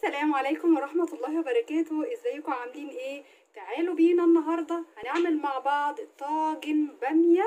السلام عليكم ورحمة الله وبركاته ازيكم عاملين ايه تعالوا بينا النهاردة هنعمل مع بعض طاجن بامية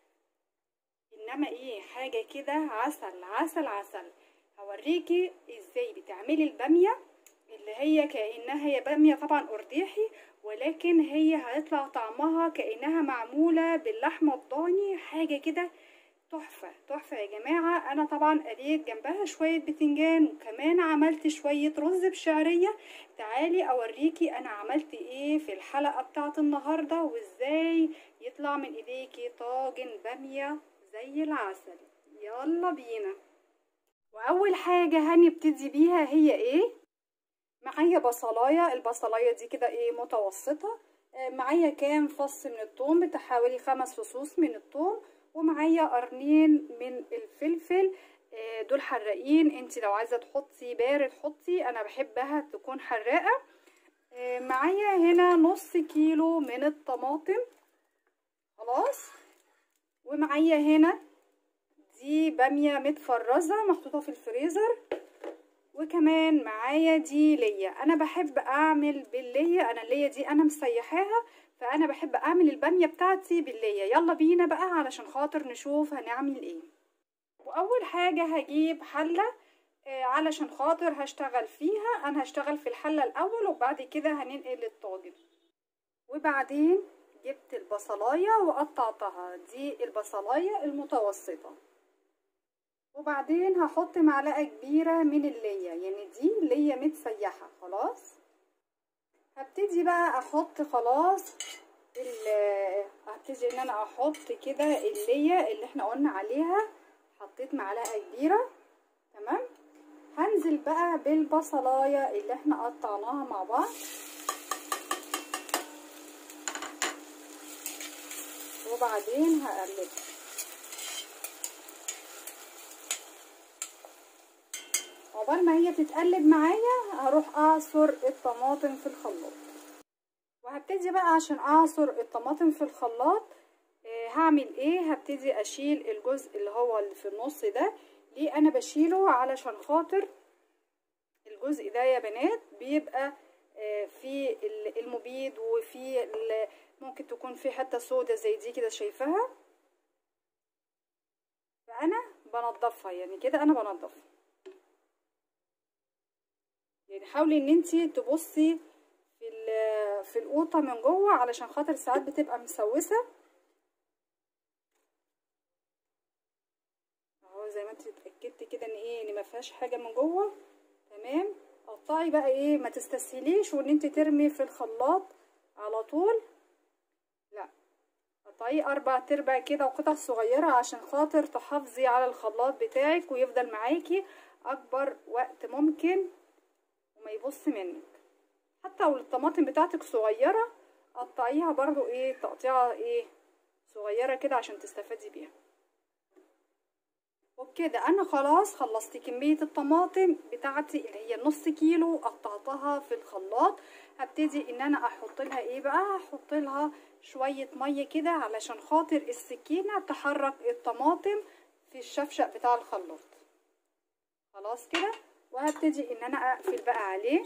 انما ايه حاجة كده عسل عسل عسل هوريكي ازاي بتعملي البامية اللي هي كأنها هي بامية طبعا أرديحي ولكن هي هيطلع طعمها كأنها معمولة باللحمة الضاني حاجة كده تحفة تحفة يا جماعة أنا طبعا قليت جنبها شوية بتنجان وكمان عملت شوية رز بشعرية تعالي أوريكي أنا عملت إيه في الحلقة بتاعت النهاردة وإزاي يطلع من إيديكي طاجن بامية زي العسل يلا بينا وأول حاجة هنبتدي بيها هي إيه معايا بصلاية البصلاية دي كده إيه متوسطة معايا كام فص من الثوم بتاع حوالي خمس فصوص من الثوم ومعايا قرنين من الفلفل دول حراقين انت لو عايزه تحطي بارد حطي انا بحبها تكون حراقه معايا هنا نص كيلو من الطماطم خلاص ومعايا هنا دي باميه متفرزه محطوطه في الفريزر وكمان معايا دي ليا انا بحب اعمل بالليا انا الليا دي انا مسيحاها فانا بحب اعمل الباميه بتاعتي بالليا يلا بينا بقى علشان خاطر نشوف هنعمل ايه واول حاجه هجيب حله آه علشان خاطر هشتغل فيها انا هشتغل في الحله الاول وبعد كده هننقل الطاجن وبعدين جبت البصلايه وقطعتها دي البصلايه المتوسطه وبعدين هحط معلقه كبيره من الليا يعني دي ليا متسيحه خلاص هبتدي بقى احط خلاص هبتدي ان انا احط كده اللية اللي احنا قلنا عليها حطيت معلقة كبيرة تمام هنزل بقى بالبصلاية اللي احنا قطعناها مع بعض وبعدين هقلبها عقبال ما هي تتقلب معايا هروح اعصر الطماطم في الخلاط وهبتدي بقى عشان اعصر الطماطم في الخلاط آه هعمل ايه هبتدي اشيل الجزء اللي هو اللي في النص ده ليه انا بشيله علشان خاطر الجزء ده يا بنات بيبقى آه في المبيد وفي ممكن تكون في حته سودة زي دي كده شايفاها فانا بنضفها يعني كده انا بنضفها يعني حاولي ان انتي تبصي في في القوطه من جوه علشان خاطر ساعات بتبقى مسوسه اهو زي ما انتي اتاكدتي كده ان ايه ان ما فيهاش حاجه من جوه تمام قطعي بقى ايه ما تستسهليش وان انتي ترمي في الخلاط على طول لا قطعيه اربع تربع كده وقطع صغيره عشان خاطر تحافظي على الخلاط بتاعك ويفضل معاكي اكبر وقت ممكن وما يبص منك حتى لو الطماطم بتاعتك صغيره قطعيها برضو ايه تقطيعه ايه صغيره كده عشان تستفادي بيها وبكده انا خلاص خلصت كميه الطماطم بتاعتي اللي هي نص كيلو قطعتها في الخلاط هبتدي ان انا احط لها ايه بقى احط لها شويه ميه كده علشان خاطر السكينه تحرك الطماطم في الشفشق بتاع الخلاط خلاص كده وهبتدي ان انا اقفل بقى عليه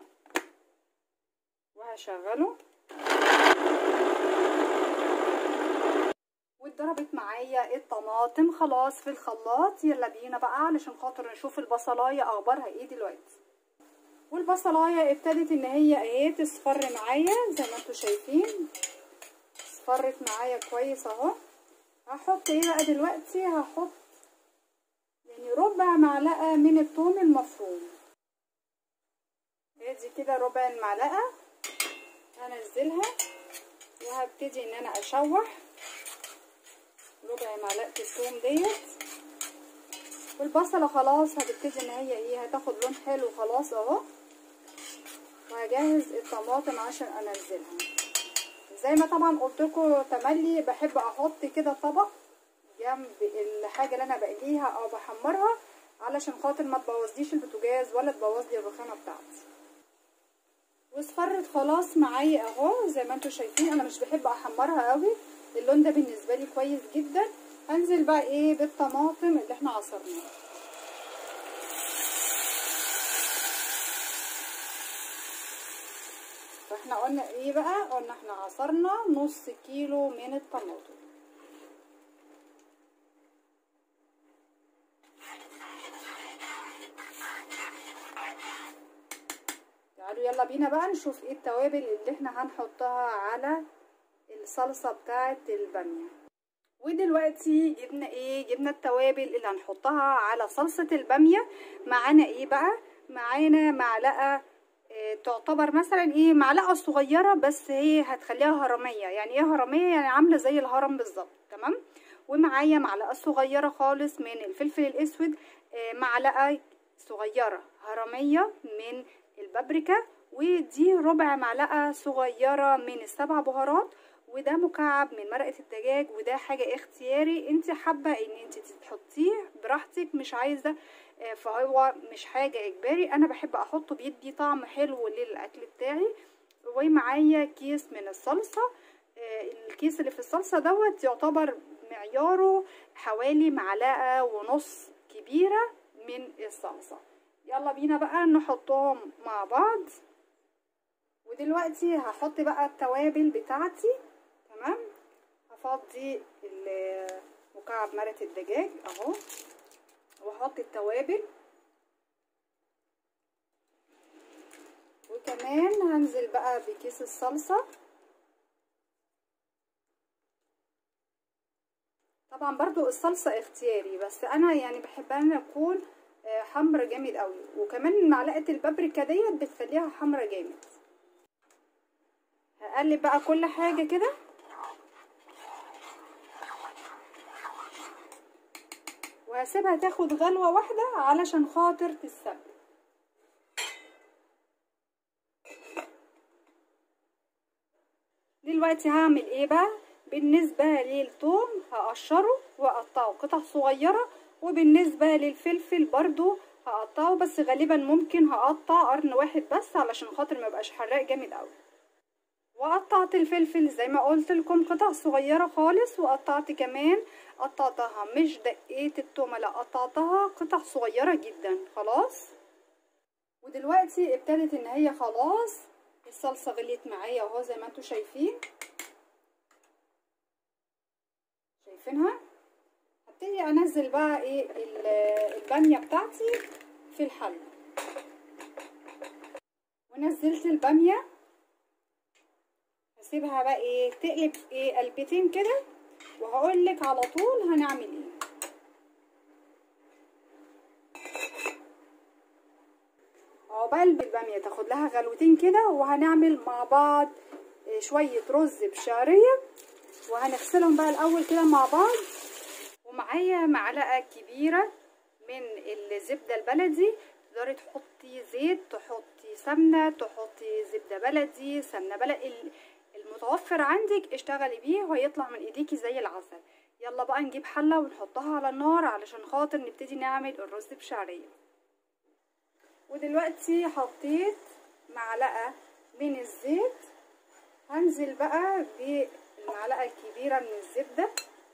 وهشغله واتضربت معايا الطماطم خلاص في الخلاط يلا بينا بقى علشان خاطر نشوف البصلايه اخبارها ايه دلوقتي والبصلايه ابتدت ان هي ايه تصفر معايا زي ما انتم شايفين اصفرت معايا كويس اهو هحط ايه بقى دلوقتي هحط يعني ربع معلقة من الثوم المفروم ادي كده ربع المعلقة هنزلها وهبتدي ان انا اشوح ربع معلقة الثوم ديت والبصلة خلاص هتبتدي ان هي ايه هتاخد لون حلو خلاص اهو وهجهز الطماطم عشان انزلها زي ما طبعا قلتلكوا تملي بحب احط كده طبق جنب الحاجه اللي انا بقليها او بحمرها علشان خاطر ما تبوظليش البوتاجاز ولا تبوظ لي الرخامه بتاعتي واصفرت خلاص معايا اهو زي ما انتم شايفين انا مش بحب احمرها قوي اللون ده بالنسبه لي كويس جدا هنزل بقى ايه بالطماطم اللي احنا عصرناها احنا قلنا ايه بقى قلنا احنا عصرنا نص كيلو من الطماطم تعالوا يلا بينا بقى نشوف ايه التوابل اللي احنا هنحطها على الصلصة بتاعة البامية ودلوقتي جبنا ايه جبنا التوابل اللي هنحطها على صلصة البامية معانا ايه بقى معانا معلقة اه تعتبر مثلا ايه معلقة صغيرة بس هي هتخليها هرمية يعني ايه هرمية يعني عاملة زي الهرم بالظبط تمام ومعايا معلقة صغيرة خالص من الفلفل الاسود اه معلقة صغيرة هرمية من البابريكا ودي ربع معلقة صغيرة من السبع بهارات وده مكعب من مرقة الدجاج وده حاجة اختياري انت حابة ان انت تحطيه براحتك مش عايزة فهو مش حاجة اجباري انا بحب احطه بيدي طعم حلو للاكل بتاعي ومعايا كيس من الصلصة الكيس اللي في الصلصة دوت يعتبر معياره حوالي معلقة ونص كبيرة من الصلصة يلا بينا بقى نحطهم مع بعض ودلوقتي هحط بقى التوابل بتاعتي تمام هفضي مكعب مرقة الدجاج اهو واحط التوابل وكمان هنزل بقى بكيس الصلصة طبعا برضو الصلصة اختياري بس انا يعني بحبها ان اكون حمرا جامد قوي وكمان معلقة البابريكا ديت بتخليها حمرا جامد هقلب بقى كل حاجة كده وهسيبها تاخد غلوة واحدة علشان خاطر تتسبك دلوقتي هعمل ايه بقى بالنسبة للثوم هقشره واقطعه قطع صغيرة وبالنسبة للفلفل برضو هقطعه بس غالبا ممكن هقطع قرن واحد بس علشان خاطر ما يبقاش حراق جامد قوي وقطعت الفلفل زي ما قلت لكم قطع صغيرة خالص وقطعت كمان قطعتها مش دقيت التومة لا قطعتها قطع صغيرة جدا خلاص ودلوقتي ابتدت ان هي خلاص الصلصة غليت معايا اهو زي ما انتوا شايفين شايفينها هبتدي انزل بقى ايه البامية بتاعتي في الحلة ونزلت البامية هسيبها بقى ايه تقلب ايه قلبتين كده وهقول لك على طول هنعمل ايه عقبال الباميه تاخد لها غلوتين كده وهنعمل مع بعض شويه رز بشعريه وهنغسلهم بقى الاول كده مع بعض ومعايا معلقه كبيره من الزبده البلدي تقدري تحطي زيت تحطي سمنه تحطي زبده بلدي سمنه بلدي المتوفر عندك اشتغلي بيه وهيطلع من ايديكي زي العسل يلا بقى نجيب حله ونحطها على النار علشان خاطر نبتدي نعمل الرز بشعريه ودلوقتي حطيت معلقه من الزيت هنزل بقى بالمعلقه الكبيره من الزبده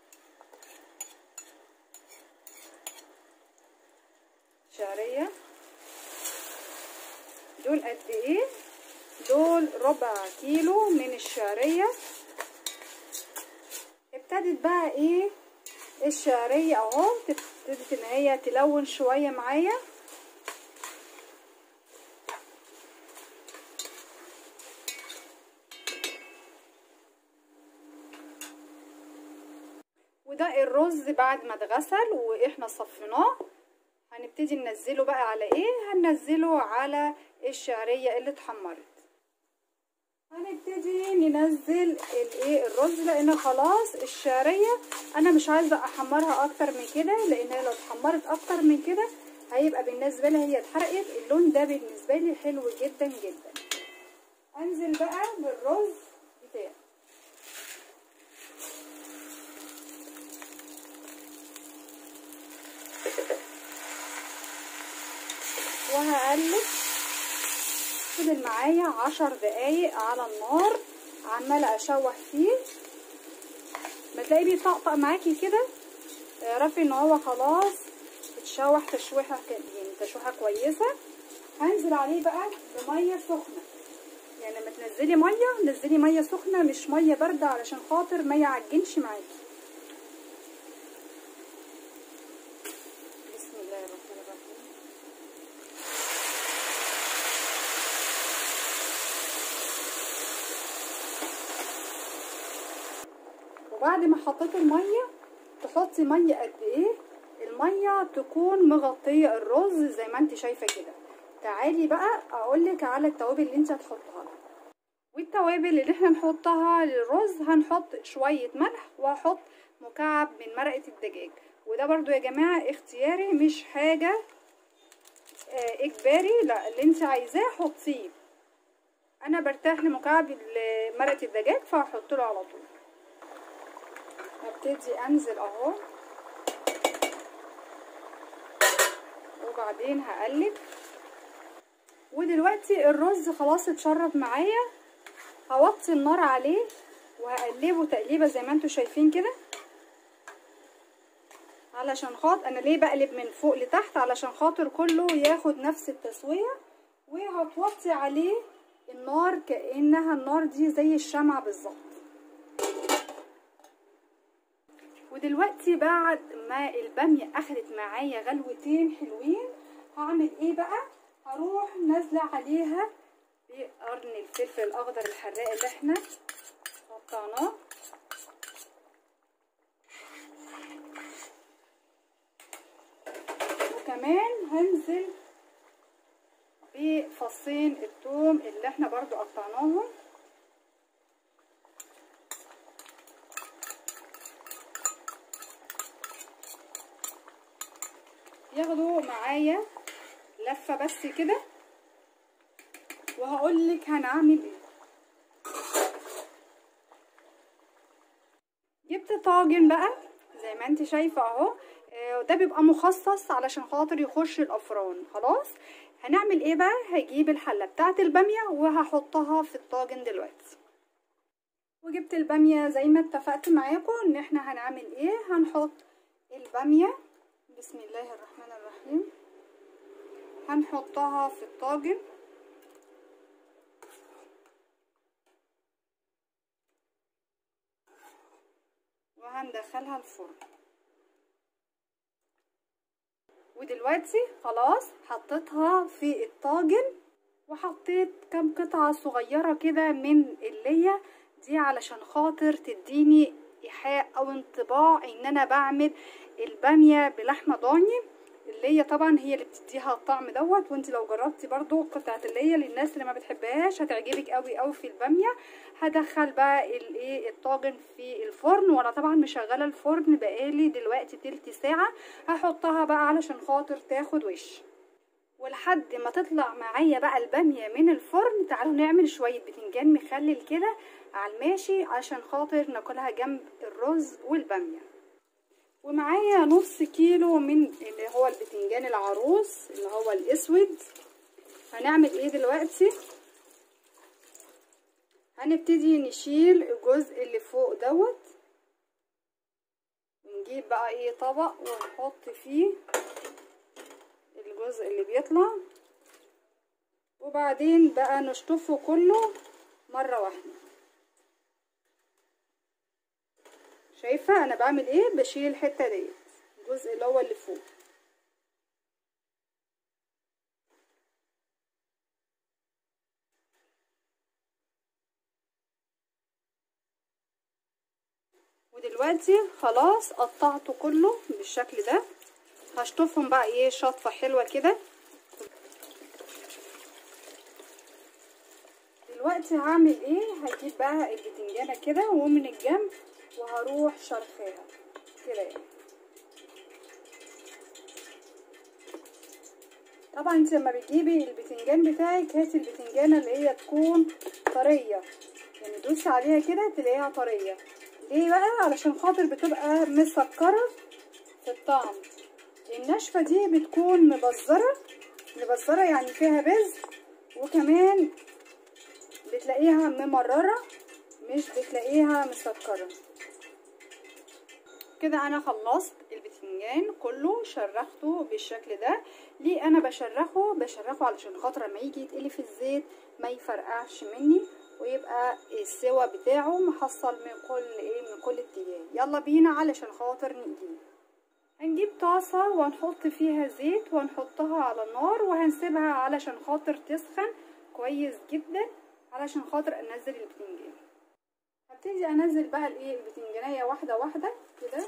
شعريه دول قد ايه دول ربع كيلو من الشعرية ابتدت بقى ايه الشعرية اهو ابتدت ان هي تلون شوية معايا وده الرز بعد ما اتغسل واحنا صفيناه هنبتدي ننزله بقى على ايه هننزله على الشعرية اللي اتحمرت هنبتدي ننزل الايه الرز لان خلاص الشعريه انا مش عايزه احمرها اكتر من كده لان لو اتحمرت اكتر من كده هيبقى بالنسبه لي هي اتحرقت اللون ده بالنسبه لي حلو جدا جدا انزل بقى بالرز بتاعي وهقلب فضل معايا عشر دقايق على النار عمالة اشوح فيه ما تلاقيه بيطقطق معاكي كده اعرفي ان هو خلاص اتشوح تشويحة يعني تشويحة كويسة هنزل عليه بقى بمية سخنة يعني لما تنزلي ميه نزلي ميه سخنه مش ميه بارده علشان خاطر ما يعجنش معاكي بسم الله الرحمن الرحيم وبعد ما حطيت الميه تحطي ميه قد ايه الميه تكون مغطيه الرز زي ما انت شايفه كده تعالي بقى اقولك على التوابل اللي انت هتحطها والتوابل اللي احنا نحطها للرز هنحط شويه ملح وهحط مكعب من مرقه الدجاج وده برضو يا جماعه اختياري مش حاجه اه اجباري لا اللي انت عايزاه حطيه انا برتاح لمكعب مرقه الدجاج فهحط له على طول هبتدي انزل اهو وبعدين هقلب ودلوقتي الرز خلاص اتشرب معايا هوطي النار عليه وهقلبه تقليبه زي ما انتم شايفين كده علشان خاطر انا ليه بقلب من فوق لتحت علشان خاطر كله ياخد نفس التسويه وهتوطي عليه النار كانها النار دي زي الشمعة بالظبط ودلوقتي بعد ما الباميه اخدت معايا غلوتين حلوين هعمل ايه بقى هروح نازله عليها بقرن الفلفل الاخضر الحراق اللي احنا قطعناه وكمان هنزل بفصين الثوم اللي احنا برضو قطعناهم ياخدوا معايا لفة بس كده وهقولك هنعمل ايه جبت طاجن بقى زي ما انت شايفة اهو ده بيبقى مخصص علشان خاطر يخش الافران خلاص هنعمل ايه بقى هجيب الحلة بتاعت البامية وهحطها في الطاجن دلوقتي وجبت البامية زي ما اتفقت معاكم ان احنا هنعمل ايه هنحط البامية بسم الله الرحمن الرحيم هنحطها في الطاجن وهندخلها الفرن ودلوقتي خلاص حطيتها في الطاجن وحطيت كام قطعة صغيرة كده من اللية دي علشان خاطر تديني ايحاء او انطباع ان انا بعمل البامية بلحمة ضاني اللي هي طبعا هي اللي بتديها الطعم دوت وانت لو جربتي برضو قطعه اللي هي للناس اللي ما بتحبهاش هتعجبك قوي قوي في الباميه هدخل بقى الايه الطاجن في الفرن وانا طبعا مشغله الفرن بقالي دلوقتي تلت ساعه هحطها بقى علشان خاطر تاخد وش ولحد ما تطلع معايا بقى الباميه من الفرن تعالوا نعمل شويه بتنجان مخلل كده على الماشي عشان خاطر ناكلها جنب الرز والباميه ومعايا نص كيلو من اللي هو البتنجان العروس اللي هو الاسود هنعمل ايه دلوقتي هنبتدي نشيل الجزء اللي فوق دوت ونجيب بقى ايه طبق ونحط فيه الجزء اللي بيطلع وبعدين بقى نشطفه كله مرة واحدة شايفة انا بعمل ايه بشيل الحتة ديت الجزء اللي هو اللي فوق ودلوقتي خلاص قطعته كله بالشكل ده هشطفهم بقى ايه شطفة حلوة كده دلوقتي هعمل ايه هجيب بقى البتنجانة كده ومن الجنب وهروح شرخاها كده يعني طبعا انت لما بتجيبي البتنجان بتاعك هاتي البتنجانه اللي هي تكون طريه يعني دوسي عليها كده تلاقيها طريه ليه بقى علشان خاطر بتبقى مسكره في الطعم الناشفه دي بتكون مبزره مبزره يعني فيها بذر وكمان بتلاقيها ممرره مش بتلاقيها مسكره كده انا خلصت البتنجان كله شرخته بالشكل ده ليه انا بشرخه بشرخه علشان خاطر لما يجي يتقلي في الزيت ما يفرقعش مني ويبقى السوا بتاعه محصل من كل ايه من كل اتجاه يلا بينا علشان خاطر نقليه هنجيب طاسة وهنحط فيها زيت وهنحطها على النار وهنسيبها علشان خاطر تسخن كويس جدا علشان خاطر انزل البتنجان هبتدي انزل بقى الايه البتنجانية واحدة واحدة كده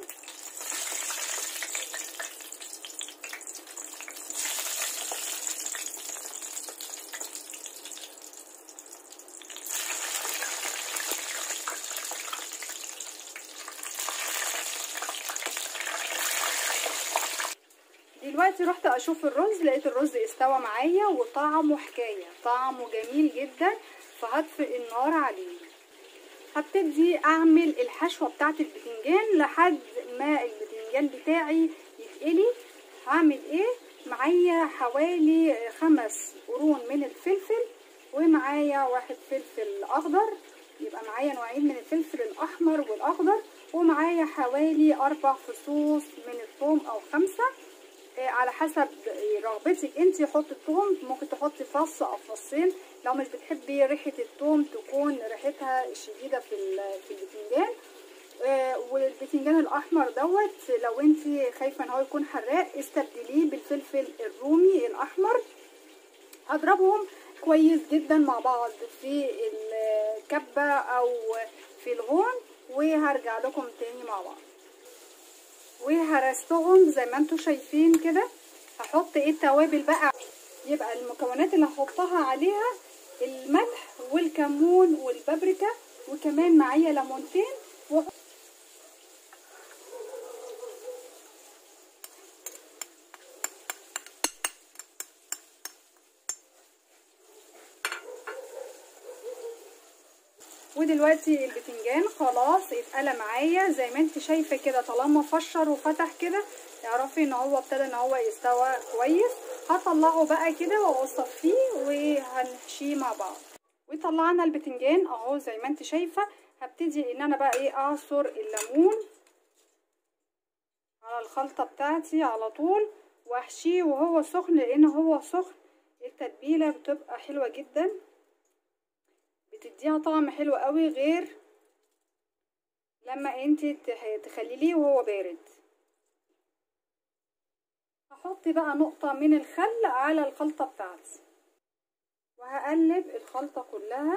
دلوقتي رحت اشوف الرز لقيت الرز استوى معايا وطعمه حكايه طعمه جميل جدا فهطفئ النار عليه هبتدي اعمل الحشوه بتاعه البتنجان لحد ما البتنجان بتاعي يتقلي هعمل ايه معايا حوالي خمس قرون من الفلفل ومعايا واحد فلفل اخضر يبقى معايا نوعين من الفلفل الاحمر والاخضر ومعايا حوالي اربع فصوص من الثوم او خمسه على حسب رغبتك انت حطي الثوم ممكن تحطي فص او فصين لو مش بتحبي ريحه الثوم تكون ريحتها شديده في في البتنجان والبتنجان الاحمر دوت لو انت خايفه ان هو يكون حراق استبدليه بالفلفل الرومي الاحمر هضربهم كويس جدا مع بعض في الكبه او في الهون وهرجع لكم تاني مع بعض وهرستهم زي ما انتم شايفين كده هحط ايه التوابل بقى يبقى المكونات اللي هحطها عليها الملح والكمون والبابريكا وكمان معايا ليمونتين و... ودلوقتي البتنجان خلاص اتقلى معايا زي ما انت شايفه كده طالما فشر وفتح كده اعرفي ان هو ابتدى ان هو يستوى كويس هطلعه بقى كده واصفيه وهنحشيه مع بعض وطلعنا البتنجان اهو زي ما انت شايفه هبتدي ان انا بقى ايه اعصر الليمون على الخلطه بتاعتي على طول واحشيه وهو سخن لان هو سخن التتبيله بتبقى حلوه جدا بتديها طعم حلو قوي غير لما انت تخليه وهو بارد هحط بقى نقطة من الخل على الخلطة بتاعتي وهقلب الخلطة كلها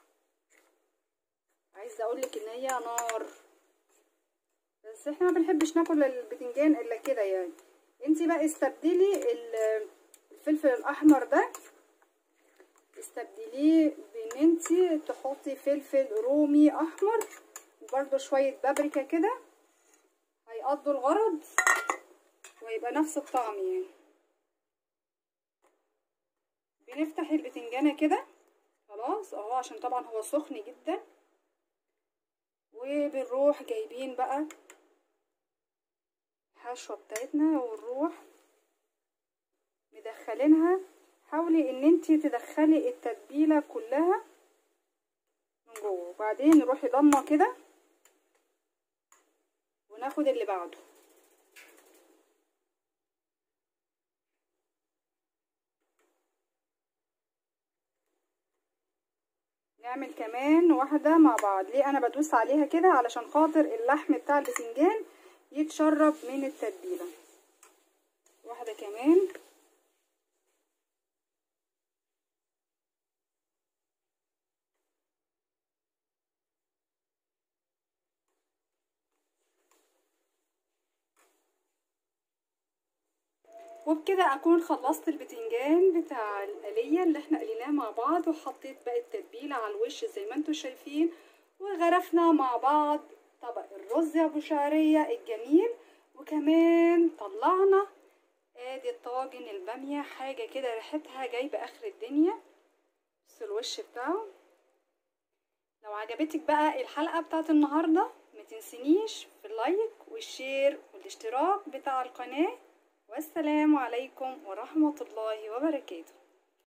عايزة اقولك ان هي نار بس احنا ما بنحبش ناكل البتنجان الا كده يعني انت بقى استبدلي الفلفل الاحمر ده استبدليه بان انت تحطي فلفل رومي احمر وبرده شويه بابريكا كده هيقضوا الغرض ويبقى نفس الطعم يعني بنفتح البتنجانه كده خلاص اهو عشان طبعا هو سخن جدا وبنروح جايبين بقى الحشوه بتاعتنا ونروح مدخلينها حاولي ان انتي تدخلي التتبيله كلها من جوه وبعدين نروحي ضمه كده وناخد اللي بعده نعمل كمان واحده مع بعض ليه انا بدوس عليها كده علشان خاطر اللحم بتاع البتنجان يتشرب من التتبيله واحده كمان وبكده اكون خلصت البتنجان بتاع القلية اللي احنا قليناه مع بعض وحطيت باقي التتبيلة على الوش زي ما انتم شايفين وغرفنا مع بعض طبق الرز ابو شعرية الجميل وكمان طلعنا ادي الطاجن البامية حاجة كده ريحتها جايبة اخر الدنيا بصوا الوش بتاعه لو عجبتك بقى الحلقة بتاعت النهاردة متنسنيش في اللايك والشير والاشتراك بتاع القناة والسلام عليكم ورحمة الله وبركاته